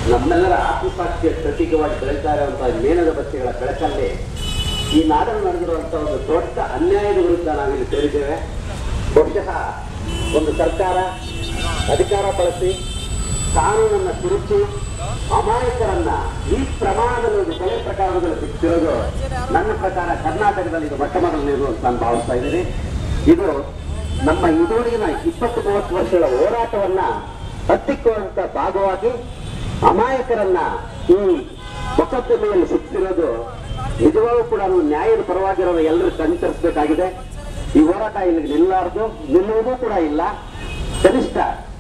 ನಮ್ಮೆಲ್ಲರ ಆತ್ಮಸಾಕ್ಷಿಯ ಪ್ರತೀಕವಾಗಿ ಬೆಳೀತಾ ಇರುವಂತಹ ಮೇಣದ ಬಸ್ತಿಗಳ ಬೆಳಕಲ್ಲಿ ಈ ನಾಡಲ್ಲಿ ನಡೆದಿರುವಂತಹ ಒಂದು ದೊಡ್ಡ ಅನ್ಯಾಯದ ವಿರುದ್ಧ ನಾವಿಲ್ಲಿ ಸೇರಿದ್ದೇವೆ ಬಹುಶಃ ಒಂದು ಸರ್ಕಾರ ಅಧಿಕಾರ ಬಳಸಿ ಕಾನೂನನ್ನ ತಿರುಚಿ ಅಮಾಯಕರನ್ನ ಈ ಪ್ರಮಾಣದಲ್ಲಿ ಒಂದು ಕೊಲೆ ಪ್ರಕಾರದಲ್ಲಿ ಸಿಗ್ತಿರೋದು ನನ್ನ ಪ್ರಕಾರ ಕರ್ನಾಟಕದಲ್ಲಿ ಇದು ಮೊಟ್ಟ ಮೊದಲನೇದು ಅಂತ ನಾನು ಭಾವಿಸ್ತಾ ಇದ್ದೀನಿ ಇದು ನಮ್ಮ ಇದುವರೆಗಿನ ಇಪ್ಪತ್ತು ಮೂವತ್ತು ವರ್ಷಗಳ ಹೋರಾಟವನ್ನ ಹತ್ತಿಕ್ಕುವಂತ ಭಾಗವಾಗಿ ಅಮಾಯಕರನ್ನ ಈ ಮೊಕದ್ದಮೆಯಲ್ಲಿ ಸಿಗ್ತಿರೋದು ನಿಜವಾಗೂ ಕೂಡ ನಾವು ನ್ಯಾಯದ ಪರವಾಗಿರೋದು ಎಲ್ಲರೂ ಕಣ್ತರಿಸಬೇಕಾಗಿದೆ ಈ ಹೋರಾಟ ಇಲ್ಲಿ ನಿಲ್ಲಾರ್ದು ನಿಲ್ಲುವುದೂ ಕೂಡ ಇಲ್ಲ ಕನಿಷ್ಠ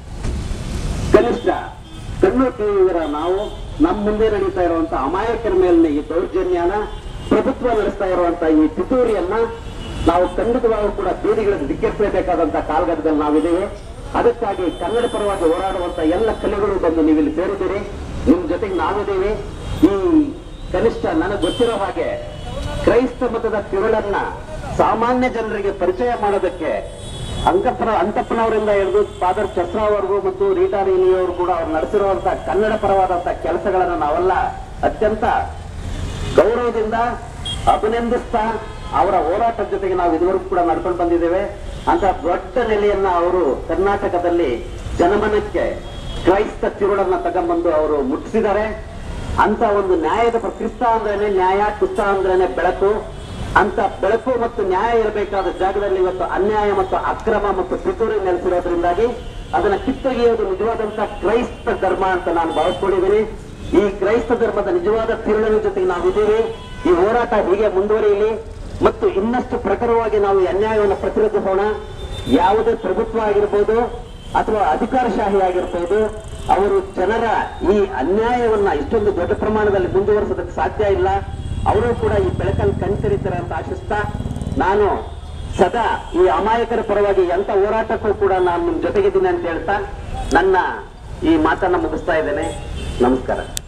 ಕನಿಷ್ಠ ಕಣ್ಣು ಕಿವಿಯರ ನಾವು ನಮ್ಮ ಮುಂದೆ ನಡೀತಾ ಇರುವಂತ ಅಮಾಯಕರ ಮೇಲಿನ ಈ ದೌರ್ಜನ್ಯನ ಪ್ರಭುತ್ವ ನಡೆಸ್ತಾ ಇರುವಂತ ಈ ಪಿತೂರಿಯನ್ನ ನಾವು ಖಂಡಿತವಾಗೂ ಕೂಡ ಬೀದಿಗಳಿಗೆ ಧಿಕ್ಕರಿಸಲೇಬೇಕಾದಂತ ಕಾಲಘಟ್ಟದಲ್ಲಿ ನಾವಿದ್ದೇವೆ ಅದಕ್ಕಾಗಿ ಕನ್ನಡ ಪರವಾಗಿ ಹೋರಾಡುವಂತ ಎಲ್ಲ ಕಲೆಗಳು ಬಂದು ನೀವು ಇಲ್ಲಿ ಸೇರಿದ್ದೀರಿ ನಿಮ್ ಜೊತೆಗೆ ನಾವಿದ್ದೇವೆ ಈ ಕನಿಷ್ಠ ನನಗೆ ಗೊತ್ತಿರೋ ಹಾಗೆ ಕ್ರೈಸ್ತ ಮತದ ತಿರುಳನ್ನ ಸಾಮಾನ್ಯ ಜನರಿಗೆ ಪರಿಚಯ ಮಾಡೋದಕ್ಕೆ ಅಂಕಪ್ಪನ ಅಂತಪ್ಪನವರಿಂದ ಹಿಡಿದು ಫಾದರ್ ಚಸ್ರಾವರೆಗೂ ಮತ್ತು ರೀಟಾ ನೀಲಿಯವರು ಕೂಡ ಅವ್ರು ನಡೆಸಿರುವಂತ ಕನ್ನಡ ಪರವಾದಂತ ಕೆಲಸಗಳನ್ನ ನಾವೆಲ್ಲ ಅತ್ಯಂತ ಗೌರವದಿಂದ ಅಭಿನಂದಿಸ್ತಾ ಅವರ ಹೋರಾಟದ ಜೊತೆಗೆ ನಾವು ಇದುವರೆಗೂ ಕೂಡ ನಡ್ಕೊಂಡು ಬಂದಿದ್ದೇವೆ ಅಂತ ದೊಡ್ಡ ನೆಲೆಯನ್ನ ಅವರು ಕರ್ನಾಟಕದಲ್ಲಿ ಜನಮನಕ್ಕೆ ಕ್ರೈಸ್ತ ತಿರುಳನ್ನ ತಗೊಂಡ್ಬಂದು ಅವರು ಮುಟ್ಟಿಸಿದ್ದಾರೆ ಅಂತ ಒಂದು ನ್ಯಾಯದ ಪ್ರ- ಕ್ರಿಸ್ತ ಅಂದ್ರೇನೆ ನ್ಯಾಯ ಕ್ರಿಸ್ತ ಅಂದ್ರೇನೆ ಬೆಳಕು ಅಂತ ಬೆಳಕು ಮತ್ತು ನ್ಯಾಯ ಇರಬೇಕಾದ ಜಾಗದಲ್ಲಿ ಇವತ್ತು ಅನ್ಯಾಯ ಮತ್ತು ಅಕ್ರಮ ಮತ್ತು ಪಿತೂರಿ ನೆಲೆಸಿರೋದ್ರಿಂದಾಗಿ ಅದನ್ನ ಕಿತ್ತೊಗೆಯೋದು ನಿಜವಾದಂತ ಕ್ರೈಸ್ತ ಧರ್ಮ ಅಂತ ನಾನು ಭಾವಿಸ್ಕೊಂಡಿದ್ದೀನಿ ಈ ಕ್ರೈಸ್ತ ಧರ್ಮದ ನಿಜವಾದ ತಿರುಳಿನ ಜೊತೆಗೆ ನಾವಿದ್ದೀವಿ ಈ ಹೋರಾಟ ಹೀಗೆ ಮುಂದುವರಿಯಲಿ ಮತ್ತು ಇನ್ನಷ್ಟು ಪ್ರಖರವಾಗಿ ನಾವು ಈ ಅನ್ಯಾಯವನ್ನು ಪ್ರತಿರೋಧಿಸೋಣ ಯಾವುದೇ ಪ್ರಭುತ್ವ ಆಗಿರ್ಬೋದು ಅಥವಾ ಅಧಿಕಾರಶಾಹಿ ಆಗಿರ್ಬೋದು ಅವರು ಜನರ ಈ ಅನ್ಯಾಯವನ್ನ ಇಷ್ಟೊಂದು ದೊಡ್ಡ ಪ್ರಮಾಣದಲ್ಲಿ ಮುಂದುವರಿಸೋದಕ್ಕೆ ಸಾಧ್ಯ ಇಲ್ಲ ಅವರು ಕೂಡ ಈ ಬೆಳಕಲ್ಲಿ ಕಣ್ತರಿತಾರೆ ಅಂತ ಆಶಿಸ್ತಾ ನಾನು ಸದಾ ಈ ಅಮಾಯಕರ ಪರವಾಗಿ ಎಂತ ಹೋರಾಟಕ್ಕೂ ಕೂಡ ನಾನು ನಿಮ್ ಜೊತೆಗಿದ್ದೀನಿ ಅಂತ ಹೇಳ್ತಾ ನನ್ನ ಈ ಮಾತನ್ನ ಮುಗಿಸ್ತಾ ಇದ್ದೇನೆ ನಮಸ್ಕಾರ